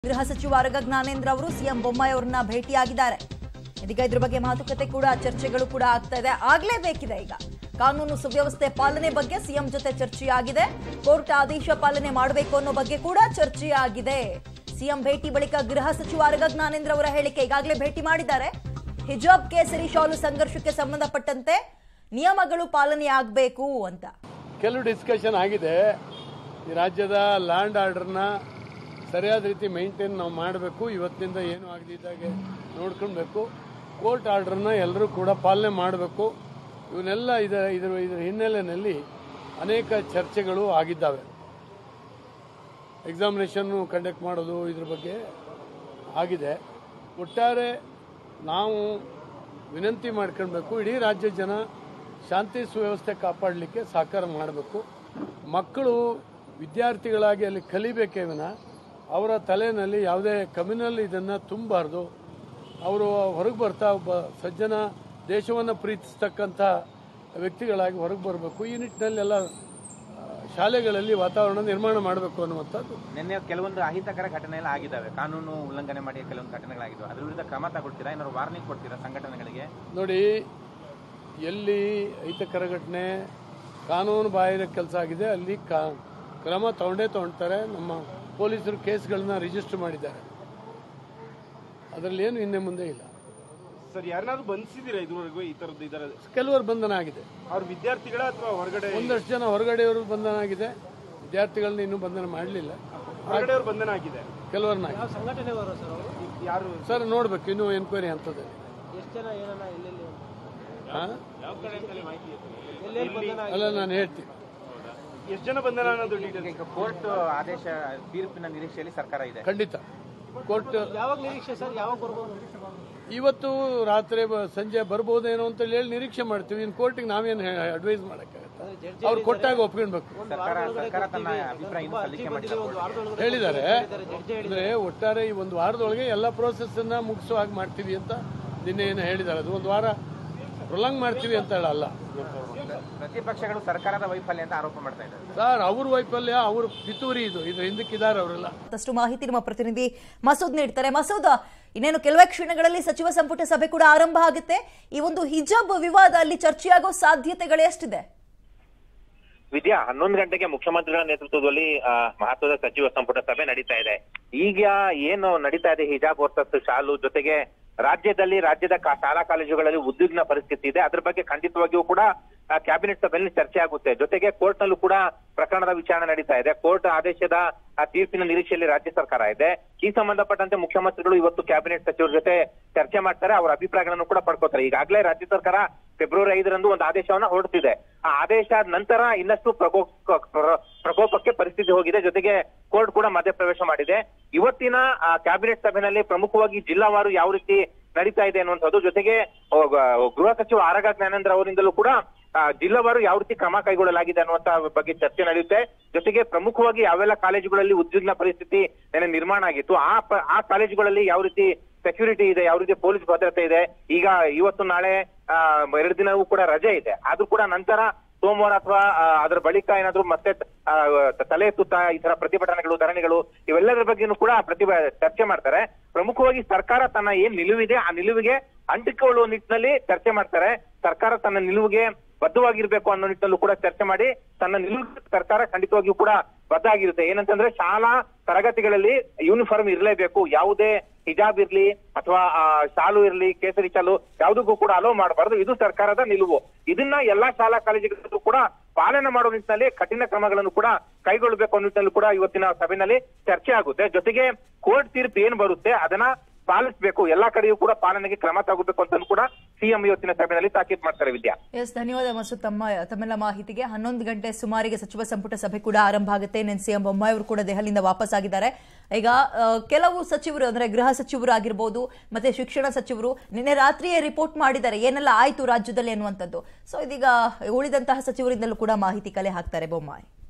ಗೃಹ ಸಚಿವ ಆರಗ ಜ್ಞಾನೇಂದ್ರ ಅವರು ಸಿಎಂ ಬೊಮ್ಮಾಯಿ ಅವರನ್ನ ಭೇಟಿಯಾಗಿದ್ದಾರೆ ಇದೀಗ ಇದ್ರ ಬಗ್ಗೆ ಮಾತುಕತೆ ಕೂಡ ಚರ್ಚೆಗಳು ಕೂಡ ಆಗ್ತಾ ಇದೆ ಆಗ್ಲೇಬೇಕಿದೆ ಈಗ ಕಾನೂನು ಸುವ್ಯವಸ್ಥೆ ಪಾಲನೆ ಬಗ್ಗೆ ಸಿಎಂ ಜೊತೆ ಚರ್ಚೆಯಾಗಿದೆ ಕೋರ್ಟ್ ಆದೇಶ ಪಾಲನೆ ಮಾಡಬೇಕು ಅನ್ನೋ ಬಗ್ಗೆ ಕೂಡ ಚರ್ಚೆಯಾಗಿದೆ ಸಿಎಂ ಭೇಟಿ ಬಳಿಕ ಗೃಹ ಸಚಿವ ಆರಗ ಜ್ಞಾನೇಂದ್ರ ಅವರ ಹೇಳಿಕೆ ಈಗಾಗಲೇ ಭೇಟಿ ಮಾಡಿದ್ದಾರೆ ಹಿಜಾಬ್ ಕೇಸರಿ ಶಾಲು ಸಂಘರ್ಷಕ್ಕೆ ಸಂಬಂಧಪಟ್ಟಂತೆ ನಿಯಮಗಳು ಪಾಲನೆಯಾಗಬೇಕು ಅಂತ ಕೆಲವು ಡಿಸ್ಕಷನ್ ಆಗಿದೆ ಈ ರಾಜ್ಯದ ಲ್ಯಾಂಡ್ ಆರ್ಡರ್ನ ಸರಿಯಾದ ರೀತಿ ಮೇಂಟೈನ್ ನಾವು ಮಾಡಬೇಕು ಇವತ್ತಿನಿಂದ ಏನು ಆಗದಿದ್ದಾಗೆ ನೋಡ್ಕೊಳ್ಬೇಕು ಕೋರ್ಟ್ ಆರ್ಡರ್ನ ಎಲ್ಲರೂ ಕೂಡ ಪಾಲನೆ ಮಾಡಬೇಕು ಇವನ್ನೆಲ್ಲ ಇದ ಇದ್ರ ಇದರ ಹಿನ್ನೆಲೆಯಲ್ಲಿ ಅನೇಕ ಚರ್ಚೆಗಳು ಆಗಿದ್ದಾವೆ ಎಕ್ಸಾಮಿನೇಷನ್ನು ಕಂಡಕ್ಟ್ ಮಾಡೋದು ಇದ್ರ ಬಗ್ಗೆ ಆಗಿದೆ ಒಟ್ಟಾರೆ ನಾವು ವಿನಂತಿ ಮಾಡ್ಕೊಳ್ಬೇಕು ಇಡೀ ರಾಜ್ಯ ಜನ ಶಾಂತಿ ಸುವ್ಯವಸ್ಥೆ ಕಾಪಾಡಲಿಕ್ಕೆ ಸಹಕಾರ ಮಾಡಬೇಕು ಮಕ್ಕಳು ವಿದ್ಯಾರ್ಥಿಗಳಾಗಿ ಅಲ್ಲಿ ಕಲಿಬೇಕೇ ವಿನ ಅವರ ತಲೆಯಲ್ಲಿ ಯಾವುದೇ ಕಮ್ಯುನಲ್ ಇದನ್ನು ತುಂಬಾರ್ದು ಅವರು ಹೊರಗೆ ಬರ್ತಾ ಒಬ್ಬ ಸಜ್ಜನ ದೇಶವನ್ನು ಪ್ರೀತಿಸ್ತಕ್ಕಂಥ ವ್ಯಕ್ತಿಗಳಾಗಿ ಹೊರಗೆ ಬರಬೇಕು ಈ ನಿಟ್ಟಿನಲ್ಲೆಲ್ಲ ಆ, ಶಾಲೆಗಳಲ್ಲಿ ವಾತಾವರಣ ನಿರ್ಮಾಣ ಮಾಡಬೇಕು ಅನ್ನುವಂಥದ್ದು ನಿನ್ನೆ ಕೆಲವೊಂದು ಅಹಿತಕರ ಘಟನೆ ಎಲ್ಲ ಆಗಿದ್ದಾವೆ ಕಾನೂನು ಉಲ್ಲಂಘನೆ ಮಾಡಿ ಕೆಲವೊಂದು ಘಟನೆಗಳಾಗಿದ್ದಾವೆ ಅದ್ರ ವಿರುದ್ಧ ಕ್ರಮ ತಗೊಳ್ತೀರಾ ಏನಾದ್ರು ವಾರ್ನಿಂಗ್ ಕೊಡ್ತೀರಾ ಸಂಘಟನೆಗಳಿಗೆ ನೋಡಿ ಎಲ್ಲಿ ಅಹಿತಕರ ಘಟನೆ ಕಾನೂನು ಬಾಹಿರ ಕೆಲಸ ಆಗಿದೆ ಅಲ್ಲಿ ಕಾ ಕ್ರಮ ತಗೊಂಡೇ ತಗೊಳ್ತಾರೆ ನಮ್ಮ ಪೊಲೀಸರು ಕೇಸ್ಗಳನ್ನ ರಿಜಿಸ್ಟರ್ ಮಾಡಿದ್ದಾರೆ ಅದರಲ್ಲಿ ಏನು ಹಿಂದೆ ಮುಂದೆ ಇಲ್ಲ ಸರ್ ಯಾರನ್ನಾದ್ರೂ ಬಂಧಿಸಿದ್ದೀರಾ ಇದುವರೆಗೂ ಈ ತರದ್ದು ಇದರ ಕೆಲವರು ಬಂಧನ ಆಗಿದೆ ಅವ್ರ ವಿದ್ಯಾರ್ಥಿಗಳ ಅಥವಾ ಹೊರಗಡೆ ಒಂದಷ್ಟು ಜನ ಹೊರಗಡೆಯವರು ಬಂಧನ ಆಗಿದೆ ವಿದ್ಯಾರ್ಥಿಗಳನ್ನ ಇನ್ನೂ ಬಂಧನ ಮಾಡಲಿಲ್ಲ ಹೊರಗಡೆಯವ್ರ ಬಂಧನ ಆಗಿದೆ ಕೆಲವ್ರನ್ನ ಯಾರು ಸರ್ ನೋಡ್ಬೇಕು ಇನ್ನೂ ಎನ್ಕ್ವೈರಿ ಹಂತದಲ್ಲಿ ಹಾ? ಅಲ್ಲ ನಾನು ಹೇಳ್ತೀನಿ ಎಷ್ಟು ಜನ ಬಂಧನ ಅನ್ನೋದು ಡೀಟೇಲ್ಸ್ ಈಗ ಕೋರ್ಟ್ ಆದೇಶ ತೀರ್ಪಿನ ನಿರೀಕ್ಷೆಯಲ್ಲಿ ಸರ್ಕಾರ ಇದೆ ಖಂಡಿತ ಕೋರ್ಟ್ ಯಾವಾಗ ನಿರೀಕ್ಷೆ ಸರ್ ಯಾವಾಗ ಬರ್ಬೋದು ಇವತ್ತು ರಾತ್ರಿ ಬ- ಸಂಜೆ ಬರ್ಬೋದೇನೋ ಅಂತ ಹೇಳಿ ನಿರೀಕ್ಷೆ ಮಾಡ್ತೀವಿ ಇನ್ನು ಕೋರ್ಟಿಗೆ ನಾವೇನು ಅಡ್ವೈಸ್ ಮಾಡೋಕ್ಕಾಗತ್ತೆ ಅವ್ರು ಕೊಟ್ಟಾಗ ಒಪ್ಕೊಳ್ಬೇಕು ಸರ್ಕಾರ ಸರ್ಕಾರ ತನ್ನ ಅಭಿಪ್ರಾಯ ಇನ್ನೂ ಸಲ್ಲಿಕೆ ಮಾಡಿಲ್ಲ ಹೇಳಿದ್ದಾರೆ ಅಂದ್ರೆ ಒಟ್ಟಾರೆ ಈ ಒಂದು ವಾರದೊಳಗೆ ಎಲ್ಲ ಪ್ರೋಸೆಸ್ ಅನ್ನ ಮುಗಿಸೋ ಹಾಗೆ ಮಾಡ್ತೀವಿ ಅಂತ ನಿನ್ನೆ ಏನು ಹೇಳಿದ್ದಾರೆ ಅದು ಒಂದು ವಾರ ಪ್ರೊಲಾಂಗ್ ಮಾಡ್ತೀವಿ ಅಂತ ಹೇಳಲ್ಲ ಪ್ರತಿಪಕ್ಷಗಳು ಸರ್ಕಾರದ ವೈಫಲ್ಯ ಅಂತ ಆರೋಪ ಮಾಡ್ತಾ ಇದ್ದಾರೆ ಸರ್ ಅವ್ರ ವೈಫಲ್ಯ ಅವ್ರ ಪಿತೂರಿ ಇದು ಇದ್ರ ಹಿಂದಕ್ಕಿದ್ದಾರೆ ಅವರೆಲ್ಲ ಮತ್ತಷ್ಟು ಮಾಹಿತಿ ನಮ್ಮ ಪ್ರತಿನಿಧಿ ಮಸೂದ್ ನೀಡ್ತಾರೆ ಮಸೂದ್ ಇನ್ನೇನು ಕೆಲವೇ ಕ್ಷಣಗಳಲ್ಲಿ ಸಚಿವ ಸಂಪುಟ ಸಭೆ ಕೂಡ ಆರಂಭ ಆಗುತ್ತೆ ಈ ಒಂದು ಹಿಜಾಬ್ ವಿವಾದ ಅಲ್ಲಿ ಚರ್ಚೆಯಾಗೋ ಸಾಧ್ಯತೆಗಳು ಎಷ್ಟಿದೆ ವಿದ್ಯಾ ಹನ್ನೊಂದು ಗಂಟೆಗೆ ಮುಖ್ಯಮಂತ್ರಿಗಳ ನೇತೃತ್ವದಲ್ಲಿ ಆ, ಮಹತ್ವದ ಸಚಿವ ಸಂಪುಟ ಸಭೆ ನಡೀತಾ ಇದೆ ಈಗ ಏನು ನಡೀತಾ ಇದೆ ಹಿಜಾಬ್ ವರ್ಸಸ್ ಶಾಲು ಜೊತೆಗೆ ರಾಜ್ಯದಲ್ಲಿ ರಾಜ್ಯದ ಕಾ- ಶಾಲಾ ಕಾಲೇಜುಗಳಲ್ಲಿ ಉದ್ವಿಗ್ನ ಪರಿಸ್ಥಿತಿ ಇದೆ ಅದ್ರ ಬಗ್ಗೆ ಖಂಡಿತವಾಗಿಯೂ ಕೂಡ ಆ, ಕ್ಯಾಬಿನೆಟ್ ಸಭೆಯಲ್ಲಿ ಚರ್ಚೆ ಆಗುತ್ತೆ ಜೊತೆಗೆ ಕೋರ್ಟ್ ನಲ್ಲೂ ಕೂಡ ಪ್ರಕರಣದ ವಿಚಾರಣೆ ನಡೀತಾ ಇದೆ ಕೋರ್ಟ್ ಆದೇಶದ ಆ ತೀರ್ಪಿನ ನಿರೀಕ್ಷೆಯಲ್ಲಿ ರಾಜ್ಯ ಸರ್ಕಾರ ಇದೆ ಈ ಸಂಬಂಧಪಟ್ಟಂತೆ ಮುಖ್ಯಮಂತ್ರಿಗಳು ಇವತ್ತು ಕ್ಯಾಬಿನೆಟ್ ಸಚಿವರ ಜೊತೆ ಚರ್ಚೆ ಮಾಡ್ತಾರೆ ಅವರ ಅಭಿಪ್ರಾಯಗಳನ್ನು ಕೂಡ ಪಡ್ಕೋತಾರೆ ಈಗಾಗಲೇ ರಾಜ್ಯ ಸರ್ಕಾರ ಫೆಬ್ರವರಿ ಐದರಂದು ಒಂದು ಆದೇಶವನ್ನ ಹೊರಡಿಸಿದೆ ಆ ಆದೇಶ ಆದ ನಂತರ ಇನ್ನಷ್ಟು ಪ್ರಕೋಪ ಪ್ರ- ಪ್ರಕೋಪಕ್ಕೆ ಪರಿಸ್ಥಿತಿ ಹೋಗಿದೆ ಜೊತೆಗೆ ಕೋರ್ಟ್ ಕೂಡ ಮಧ್ಯಪ್ರವೇಶ ಮಾಡಿದೆ ಇವತ್ತಿನ ಆ, ಕ್ಯಾಬಿನೆಟ್ ಸಭೆಯಲ್ಲಿ ಪ್ರಮುಖವಾಗಿ ಜಿಲ್ಲಾವಾರು ಯಾವ ರೀತಿ ನಡೀತಾ ಇದೆ ಅನ್ನುವಂಥದ್ದು ಜೊತೆಗೆ ಆ, ಗ- ಗೃಹ ಸಚಿವ ಆರಗ ಜ್ಞಾನೇಂದ್ರ ಅವರಿಂದಲೂ ಕೂಡ ಆ, ಜಿಲ್ಲಾವಾರು ಯಾವ ರೀತಿ ಕ್ರಮ ಕೈಗೊಳ್ಳಲಾಗಿದೆ ಅನ್ನುವಂತ ಬಗ್ಗೆ ಚರ್ಚೆ ನಡೆಯುತ್ತೆ ಜೊತೆಗೆ ಪ್ರಮುಖವಾಗಿ ಯಾವೆಲ್ಲ ಕಾಲೇಜುಗಳಲ್ಲಿ ಉದ್ವಿಗ್ನ ಪರಿಸ್ಥಿತಿ ನೆನೆ ನಿರ್ಮಾಣ ಆಗಿತ್ತು ಆ ಪ- ಆ ಕಾಲೇಜುಗಳಲ್ಲಿ ಯಾವ ರೀತಿ ಸೆಕ್ಯೂರಿಟಿ ಇದೆ ಯಾವ ರೀತಿ ಪೊಲೀಸ್ ಭದ್ರತೆ ಇದೆ ಈಗ ಇವತ್ತು ನಾಳೆ ಆ, ಎರಡು ದಿನವೂ ಕೂಡ ರಜೆ ಇದೆ ಅದು ಕೂಡ ನಂತರ ಸೋಮವಾರ ಅಥವಾ ಆ, ಅದರ ಬಳಿಕ ಏನಾದ್ರು ಮತ್ತೆ ಆ, ತಲೆ ತುತ್ತ ಈ ತರ ಪ್ರತಿಭಟನೆಗಳು ಧರಣಿಗಳು ಇವೆಲ್ಲದರ ಬಗ್ಗೆನೂ ಕೂಡ ಪ್ರತಿಭ ಚರ್ಚೆ ಮಾಡ್ತಾರೆ ಪ್ರಮುಖವಾಗಿ ಸರ್ಕಾರ ತನ್ನ ಏನ್ ನಿಲುವಿದೆ ಆ ನಿಲುವಿಗೆ ಅಂಟಿಕೊಳ್ಳುವ ನಿಟ್ಟಿನಲ್ಲಿ ಚರ್ಚೆ ಮಾಡ್ತಾರೆ ಸರ್ಕಾರ ತನ್ನ ನಿಲುವಿಗೆ ಬದ್ಧವಾಗಿರ್ಬೇಕು ಅನ್ನೋ ನಿಟ್ಟಿನಲ್ಲೂ ಕೂಡ ಚರ್ಚೆ ಮಾಡಿ ತನ್ನ ನಿಲುವು ಸರ್ಕಾರ ಖಂಡಿತವಾಗಿಯೂ ಕೂಡ ಬದ್ಧ ಆಗಿರುತ್ತೆ ಏನಂತಂದ್ರೆ ಶಾಲಾ ತರಗತಿಗಳಲ್ಲಿ ಯೂನಿಫಾರ್ಮ್ ಇರಲೇಬೇಕು ಯಾವುದೇ ಹಿಜಾಬ್ ಇರ್ಲಿ ಅಥವಾ ಆ, ಶಾಲು ಇರ್ಲಿ ಕೇಸರಿ ಶಾಲು ಯಾವುದಕ್ಕೂ ಕೂಡ ಅಲೋ ಮಾಡಬಾರ್ದು ಇದು ಸರ್ಕಾರದ ನಿಲುವು ಇದನ್ನ ಎಲ್ಲಾ ಶಾಲಾ ಕಾಲೇಜುಗಳಲ್ಲೂ ಕೂಡ ಪಾಲನೆ ಮಾಡುವ ನಿಟ್ಟಿನಲ್ಲಿ ಕಠಿಣ ಕ್ರಮಗಳನ್ನು ಕೂಡ ಕೈಗೊಳ್ಳಬೇಕು ಅನ್ನೋ ನಿಟ್ಟಿನಲ್ಲೂ ಕೂಡ ಇವತ್ತಿನ ಸಭೆಯಲ್ಲಿ ಚರ್ಚೆ ಆಗುತ್ತೆ ಜೊತೆಗೆ ಕೋರ್ಟ್ ತೀರ್ಪು ಏನ್ ಬರುತ್ತೆ ಅದನ್ನ ಪಾಲಿಸಬೇಕು ಎಲ್ಲಾ ಕಡೆಯೂ ಕೂಡ ಪಾಲನೆಗೆ ಕ್ರಮ ತಗೋಬೇಕು ಅಂತ ಕೂಡ ಸಿಎಂ ಇವತ್ತಿನ ಸಭೆಯಲ್ಲಿ ತಾಕೀತು ಮಾಡ್ತಾರೆ ವಿದ್ಯಾ ಎಸ್ ಧನ್ಯವಾದ ಮಸೂದ್ ತಮ್ಮ ತಮ್ಮೆಲ್ಲ ಮಾಹಿತಿಗೆ ಹನ್ನೊಂದು ಗಂಟೆ ಸುಮಾರಿಗೆ ಸಚಿವ ಸಂಪುಟ ಸಭೆ ಕೂಡ ಆರಂಭ ಆಗುತ್ತೆ ನೆನ್ ಸಿಎಂ ಬೊಮ್ಮಾಯಿ ಅವರು ಕೂಡ ದೆಹಲಿಯಿಂದ ವಾಪಸ್ ಆಗಿದ್ದಾರೆ ಈಗ ಆ, ಕೆಲವು ಸಚಿವರು ಅಂದ್ರೆ ಗೃಹ ಸಚಿವರು ಆಗಿರ್ಬೋದು ಮತ್ತೆ ಶಿಕ್ಷಣ ಸಚಿವರು ನಿನ್ನೆ ರಾತ್ರಿಯೇ ರಿಪೋರ್ಟ್ ಮಾಡಿದ್ದಾರೆ ಏನೆಲ್ಲ ಆಯ್ತು ರಾಜ್ಯದಲ್ಲಿ ಅನ್ನುವಂಥದ್ದು ಸೊ ಇದೀಗ ಉಳಿದಂತಹ ಸಚಿವರಿಂದಲೂ ಕೂಡ ಮಾಹಿತಿ ಕಲೆ ಹಾಕ್ತಾರೆ ಬೊಮ್ಮಾಯಿ